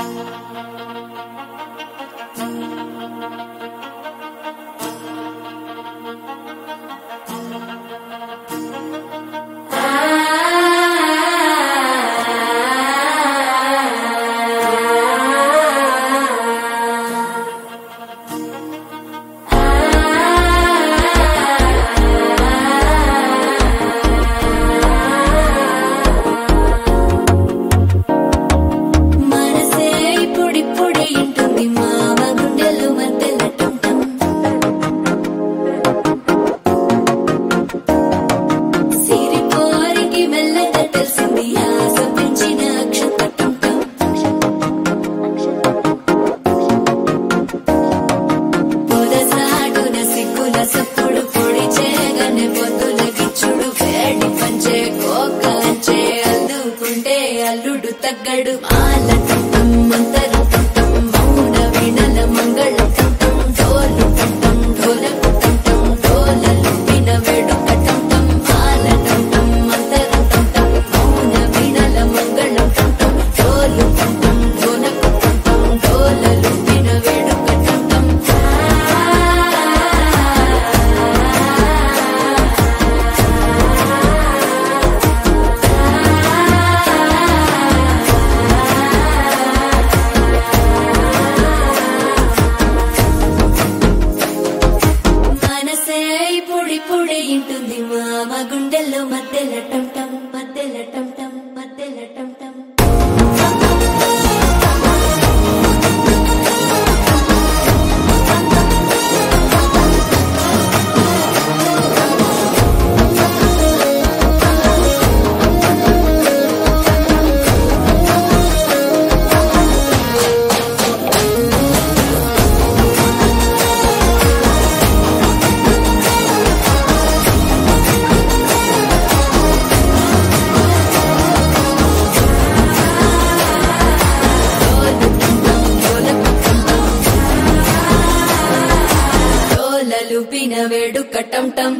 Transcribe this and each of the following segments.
మనసే ఇప్పుడిప్పుడే ఇంటుంది మామ గుండెలు మధ్యల టుంటం సిరిపోరికి మెల్లగా తెలిసింది ఆశ పెంచిన అక్షత టుంటం పొదసాటున సిగ్గుల సప్పుడు పొడి చేయగానే పొద్దుల గిచ్చుడు వేడి పంచే కోకలంచే అల్లుకుంటే అల్లుడు తగ్గడు మాల టుంటం మంతరు టుంటం మౌన వీణల మంగళ టుంటం డోలు టుంటం డోలకు టుంటం డోలలు విన వేడుక టుంటం మాల టుంటం మంతరు టుంటం మౌన వీణల మంగళ టుంటం డోలు టుంటం డోలకు టుంటం డోలలు విన వేడుక టుంటం మనసే ఇప్పుడిప్పుడే ఇంటుంది మామ గుండెల్లో మధ్యల టంటం మధ్యల టంటం మధ్యల టంటం డోలలు పిన వేడుక టంటం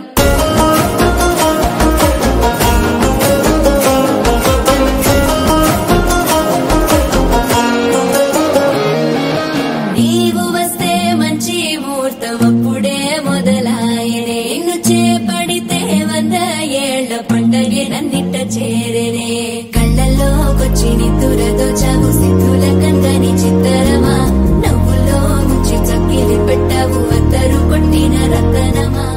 నీవు వస్తే మంచి ముహూర్తం అప్పుడే మొదలాయనే నిన్ను చేపడితే వంద ఏళ్ల పండగే నన్నిట్ట చేరేనే కళ్ళల్లోకొచ్చి నిద్దురదో చావు సిద్ధుల కందని చిత్తరమా నవ్వులో ముంచి చక్కిలి పెట్టావు అత్తరు కొట్టిన రతనమా